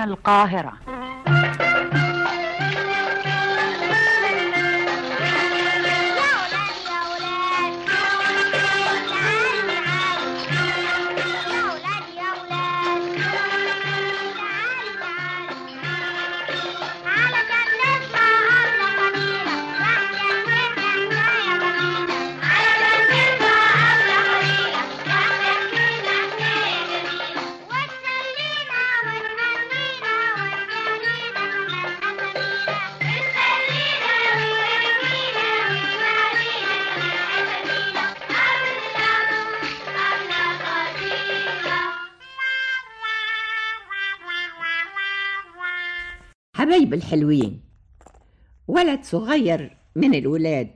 القاهرة حبايب الحلوين ولد صغير من الولاد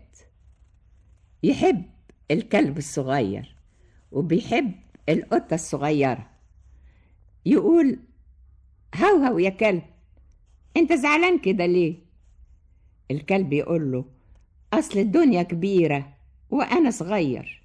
يحب الكلب الصغير وبيحب القطة الصغيرة يقول هو هو يا كلب انت زعلان كده ليه الكلب يقول له اصل الدنيا كبيرة وانا صغير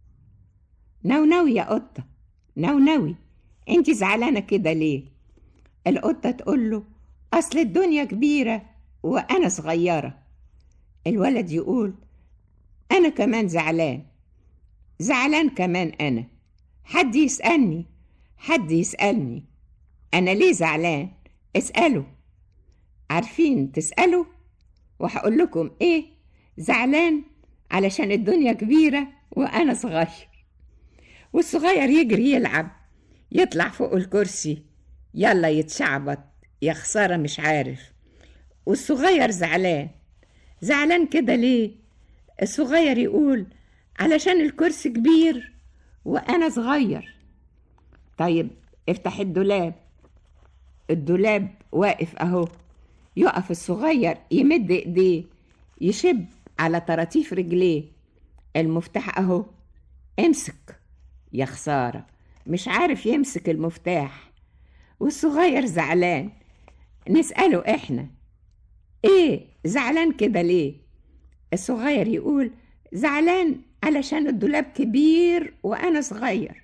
نونوي يا قطة نونوي انت زعلانة كده ليه القطة تقول له أصل الدنيا كبيرة وأنا صغيرة الولد يقول أنا كمان زعلان زعلان كمان أنا حد يسألني حد يسألني أنا ليه زعلان اسألوا عارفين تسألوا وهقول لكم إيه زعلان علشان الدنيا كبيرة وأنا صغير والصغير يجري يلعب يطلع فوق الكرسي يلا يتشعبط يا خسارة مش عارف والصغير زعلان زعلان كده ليه الصغير يقول علشان الكرسي كبير وأنا صغير طيب افتح الدولاب الدولاب واقف أهو يقف الصغير يمد ايديه يشب على طراطيف رجليه المفتاح أهو امسك يا خسارة مش عارف يمسك المفتاح والصغير زعلان نسأله إحنا إيه زعلان كده ليه؟ الصغير يقول زعلان علشان الدولاب كبير وأنا صغير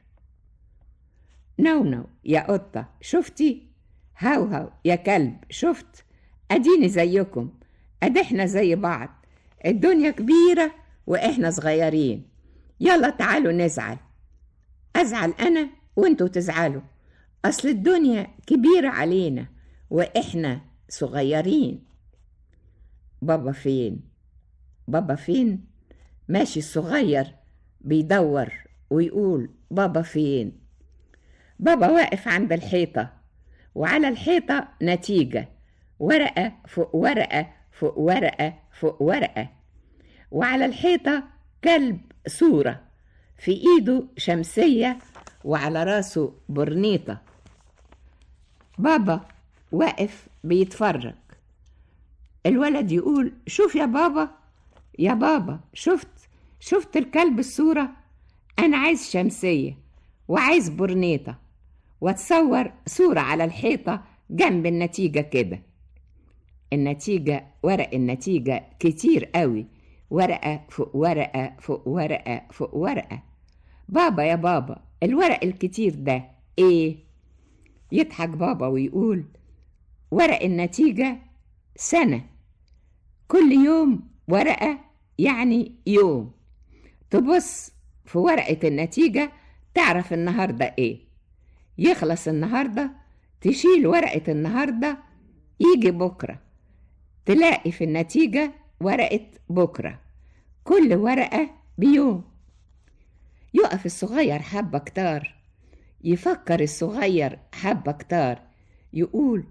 نونو يا قطة شفتي؟ هاو هاو يا كلب شفت؟ أديني زيكم أدي إحنا زي بعض الدنيا كبيرة وإحنا صغيرين يلا تعالوا نزعل أزعل أنا وإنتوا تزعلوا أصل الدنيا كبيرة علينا وإحنا صغيرين بابا فين بابا فين ماشي الصغير بيدور ويقول بابا فين بابا واقف عند الحيطة وعلى الحيطة نتيجة ورقة فوق ورقة فوق ورقة فوق ورقة وعلى الحيطة كلب صورة في إيده شمسية وعلى راسه برنيطة بابا واقف بيتفرج الولد يقول شوف يا بابا يا بابا شفت شفت الكلب الصورة أنا عايز شمسية وعايز برنيطة واتصور صورة على الحيطة جنب النتيجة كده النتيجة ورق النتيجة كتير قوي ورقة فوق ورقة فوق ورقة فوق ورقة بابا يا بابا الورق الكتير ده ايه يضحك بابا ويقول ورق النتيجة سنة كل يوم ورقة يعني يوم تبص في ورقة النتيجة تعرف النهاردة ايه يخلص النهاردة تشيل ورقة النهاردة يجي بكرة تلاقي في النتيجة ورقة بكرة كل ورقة بيوم يقف الصغير حبة كتار يفكر الصغير حبة كتار يقول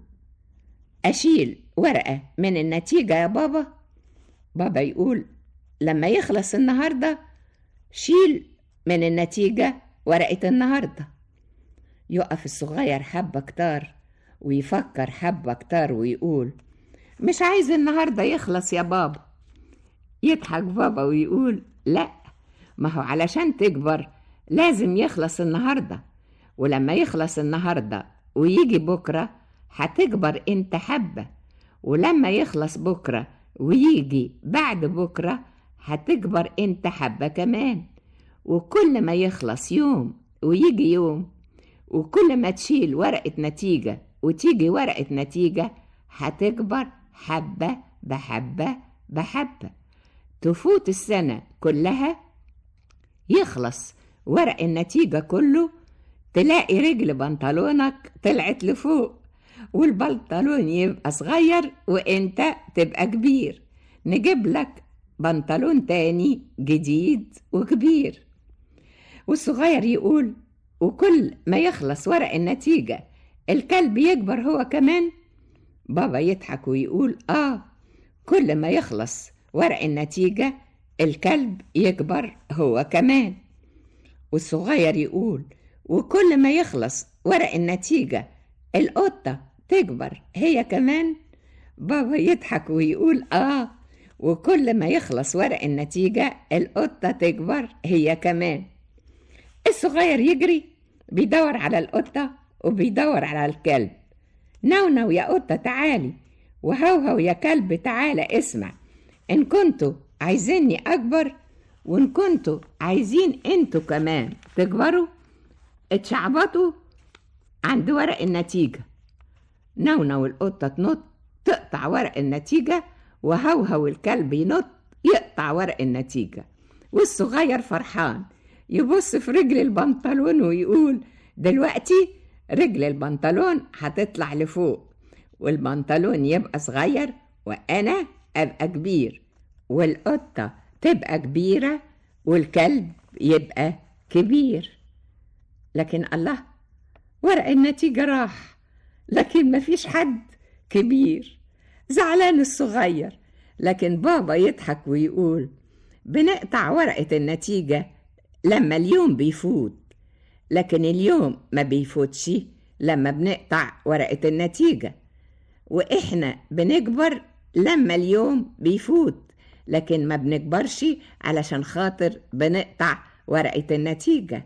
أشيل ورقة من النتيجة يا بابا بابا يقول لما يخلص النهاردة شيل من النتيجة ورقة النهاردة يقف الصغير حبة كتار ويفكر حبة كتار ويقول مش عايز النهاردة يخلص يا بابا يضحك بابا ويقول لا ما هو علشان تكبر لازم يخلص النهاردة ولما يخلص النهاردة ويجي بكرة هتكبر انت حبة ولما يخلص بكرة ويجي بعد بكرة هتكبر انت حبة كمان وكل ما يخلص يوم ويجي يوم وكل ما تشيل ورقة نتيجة وتيجي ورقة نتيجة هتكبر حبة بحبة بحبة تفوت السنة كلها يخلص ورق النتيجة كله تلاقي رجل بنطلونك طلعت لفوق والبنطلون يبقى صغير وانت تبقى كبير نجيب لك بنطلون تاني جديد وكبير والصغير يقول وكل ما يخلص ورق النتيجة الكلب يكبر هو كمان بابا يضحك ويقول آه كل ما يخلص ورق النتيجة الكلب يكبر هو كمان والصغير يقول وكل ما يخلص ورق النتيجة القطة تكبر هي كمان بابا يضحك ويقول آه وكل ما يخلص ورق النتيجة القطة تكبر هي كمان الصغير يجري بيدور على القطة وبيدور على الكلب نونو يا قطة تعالي وهوهو يا كلب تعالى اسمع إن كنتوا عايزيني أكبر وإن كنتوا عايزين انتوا كمان تكبروا اتشعبطوا عند ورق النتيجة نونو القطة تنط تقطع ورق النتيجة وهوهو الكلب ينط يقطع ورق النتيجة والصغير فرحان يبص في رجل البنطلون ويقول دلوقتي رجل البنطلون هتطلع لفوق والبنطلون يبقى صغير وأنا أبقى كبير والقطة تبقى كبيرة والكلب يبقى كبير لكن الله ورق النتيجة راح لكن مفيش حد كبير زعلان الصغير لكن بابا يضحك ويقول بنقطع ورقة النتيجة لما اليوم بيفوت لكن اليوم ما بيفوتش لما بنقطع ورقة النتيجة وإحنا بنكبر لما اليوم بيفوت لكن ما بنكبرش علشان خاطر بنقطع ورقة النتيجة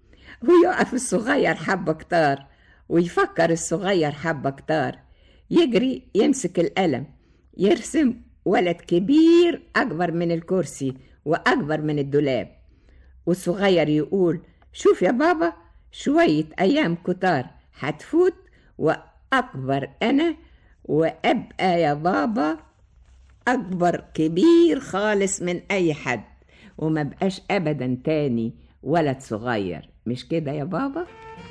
ويقف الصغير حبة كتار ويفكر الصغير حبة كتار يجري يمسك القلم يرسم ولد كبير أكبر من الكرسي وأكبر من الدولاب والصغير يقول شوف يا بابا شوية أيام كتار هتفوت وأكبر أنا وأبقى يا بابا أكبر كبير خالص من أي حد وما بقاش أبدا تاني ولد صغير مش كده يا بابا؟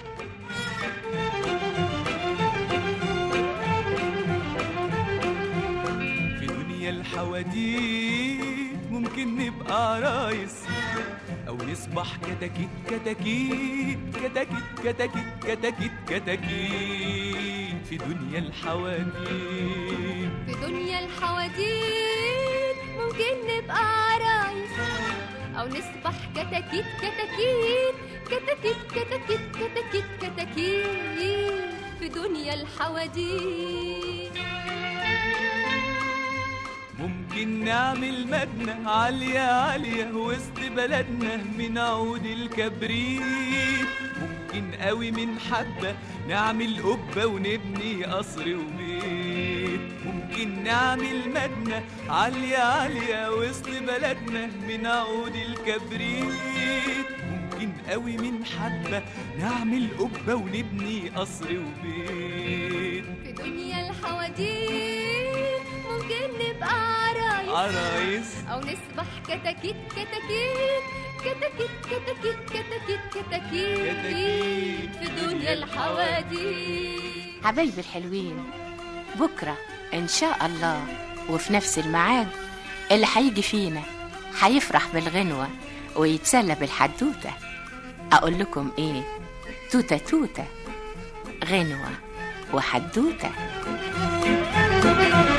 في دنيا الحواديت ممكن نبقى عرايس او نصبح كتاكيت كتاكيت كتاكيت كتاكيت كتاكيت كتاكيت في دنيا الحواديت في دنيا الحواديت ممكن نبقى عرايس أو نصبح كتاكيت كتاكيت كتاكيت كتاكيت كتاكيت كتاكيت في دنيا الحواديت ممكن نعمل مبنى عالية عالية وسط بلدنا من عود الكبريت ممكن قوي من حبة نعمل قبة ونبني قصر وبيت ممكن نعمل مبنى عالية عالية وسط بلدنا من عود الكبريت ممكن قوي من حبة نعمل قبة ونبني قصر وبيت في دنيا الحواديت ممكن نبقى عرايس عرايس أو نصبح كتاكيت كتاكيت كتاكيت كتاكيت كتاكيت كتاكيت كتاكيت في دنيا الحواديت حبايبي الحلوين بكرة إن شاء الله وفي نفس الميعاد اللي هيجي فينا هيفرح بالغنوة ويتسلى بالحدوتة أقول لكم إيه توتة توتة غنوة وحدوتة